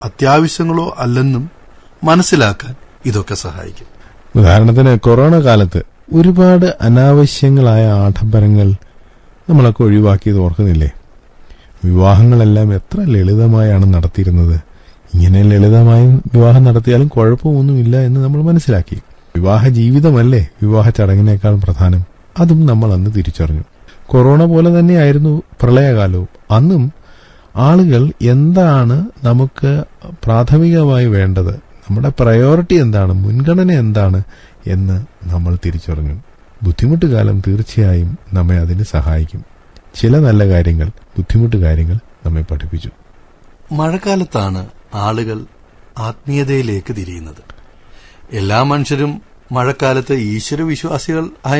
അത്യാവശ്യങ്ങളോ അല്ലെന്നും മനസ്സിലാക്കാൻ ഇതൊക്കെ സഹായിക്കും ഉദാഹരണത്തിന് കൊറോണ കാലത്ത് ഒരുപാട് അനാവശ്യങ്ങളായ ആഡംബരങ്ങൾ നമ്മളൊക്കെ ഒഴിവാക്കിയത് ഓർക്കുന്നില്ലേ വിവാഹങ്ങളെല്ലാം എത്ര ലളിതമായാണ് നടത്തിയിരുന്നത് ഇങ്ങനെ ലളിതമായി വിവാഹം നടത്തിയാലും കുഴപ്പമൊന്നുമില്ല എന്ന് നമ്മൾ മനസ്സിലാക്കി വിവാഹ ജീവിതമല്ലേ വിവാഹ ചടങ്ങിനേക്കാൾ പ്രധാനം അതും നമ്മൾ അന്ന് തിരിച്ചറിഞ്ഞു കൊറോണ പോലെ തന്നെയായിരുന്നു പ്രളയകാലവും അന്നും ആളുകൾ എന്താണ് നമുക്ക് പ്രാഥമികമായി വേണ്ടത് നമ്മുടെ പ്രയോറിറ്റി എന്താണ് മുൻഗണന എന്താണ് എന്ന് നമ്മൾ തിരിച്ചറിഞ്ഞു ബുദ്ധിമുട്ട് കാലം തീർച്ചയായും നമ്മെ അതിന് സഹായിക്കും ചില നല്ല കാര്യങ്ങൾ ബുദ്ധിമുട്ട് കാര്യങ്ങൾ നമ്മെ പഠിപ്പിച്ചു മഴക്കാലത്താണ് ആളുകൾ ആത്മീയതയിലേക്ക് തിരിയുന്നത് എല്ലാ മനുഷ്യരും മഴക്കാലത്ത് ഈശ്വരവിശ്വാസികൾ ആയ